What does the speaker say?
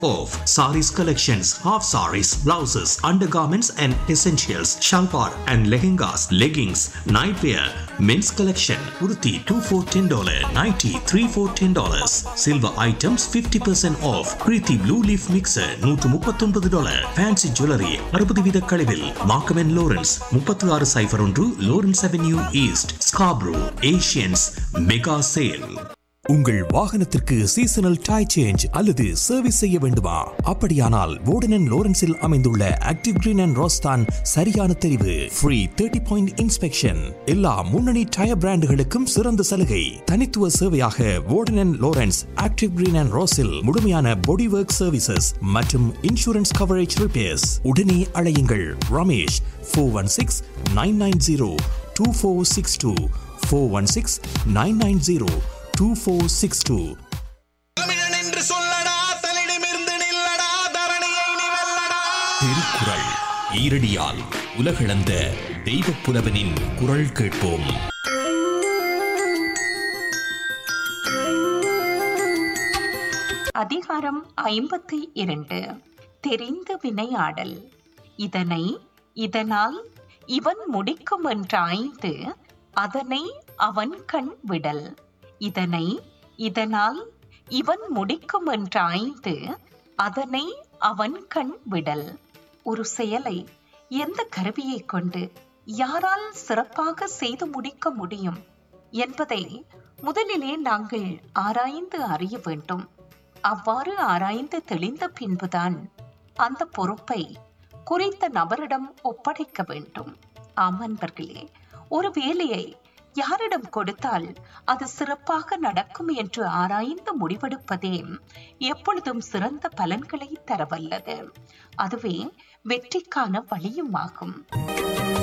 of sarees collections, half sarees, blouses, undergarments and essentials, shalwar and lehengas, leggings, nightwear, men's collection, kurti 2 for $10, nighty 3 for $10, silver items 50% off, Preeti blue leaf mixer 139 dollar, fancy jewelry 60 வீத கழிவில், Markham and Lawrence 36 சைபர் ஒன்று Lawrence Avenue East, Scarborough, Asians, Mega Sale. உங்கள் வாகனத்திற்கு seasonal டை change அல்லது service செய்ய வேண்டுமா அப்படியானால் வோர்டன் லோரன்ஸில் அமைந்துள்ள ஆக்டிவ் கிரீன் அண்ட் ரோஸ்தான் சரியான தெரிவு ஃப்ரீ தேர்ட்டி பாயிண்ட் இன்ஸ்பெக்ஷன் எல்லா முன்னணி டயர் பிராண்டுகளுக்கும் சிறந்த சலுகை தனித்துவ சேவையாக வோர்டன் லோரன்ஸ் ஆக்டிவ் கிரீன் அண்ட் ரோஸில் முழுமையான பாடி ஒர்க் சர்வீசஸ் மற்றும் இன்சூரன்ஸ் கவரேஜ் ரிப்பேர்ஸ் உடனே அழையுங்கள் Ramesh four one six nine nine zero two four six two four one six nine nine zero two four six two தமிழன் என்று சொல்லடா தலிடமிருந்து நில்லடா தரணியை நீ வெல்லடா திருக்குறள் ஈரடியால் உலகளந்த தெய்வப் புலவனின் குரல் கேட்போம் அதிகாரம் ஐம்பத்தி இரண்டு தெரிந்து வினையாடல் இதனை இதனால் இவன் முடிக்கும் என்றாய்ந்து அதனை அவன் கண் விடல் இதனை இதனால் இவன் முடிக்கும் என்றாய்ந்து அதனை அவன் கண் விடல் ஒரு செயலை எந்த கருவியை கொண்டு யாரால் சிறப்பாக செய்து முடிக்க முடியும் என்பதை முதலிலே நாங்கள் ஆராய்ந்து அறிய வேண்டும் அவ்வாறு ஆராய்ந்து தெளிந்த பின்புதான் அந்த பொறுப்பை குறித்த நபரிடம் ஒப்படைக்க வேண்டும் ஆம் அன்பர்களே ஒரு வேலையை யாரிடம் கொடுத்தால் அது சிறப்பாக நடக்கும் என்று ஆராய்ந்து முடிவெடுப்பதே எப்பொழுதும் சிறந்த பலன்களை தரவல்லது அதுவே வெற்றிக்கான வழியும் ஆகும்